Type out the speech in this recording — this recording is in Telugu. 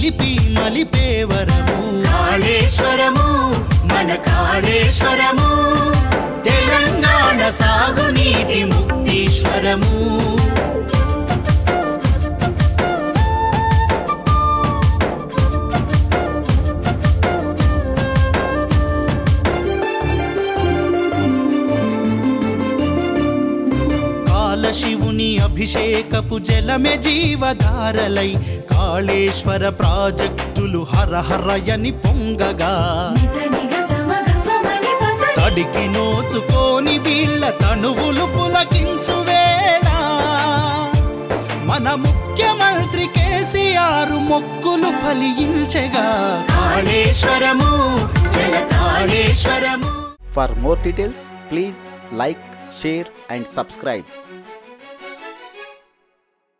చిలిపి మలిపేవరము కాళేశ్వరము మన కాళేశ్వరము తెలంగాణ సాగునీటి ముక్తీశ్వరము కాలశివుని అభిషేకపు జలమే జీవధారలై కాళేశ్వర ప్రాజెక్టులు హరహరయని పొంగగా నిజ నిగ సమగమని పసరి తడికి నోచుకోని వీళ్ళ తనువులు పులకించు వేళ మన ముఖ్యమంత్రి కేసీఆర్ మొక్కులు ఫలించగా కాళేశ్వరము జల Kaleshwaram For more details, please like, share, and subscribe.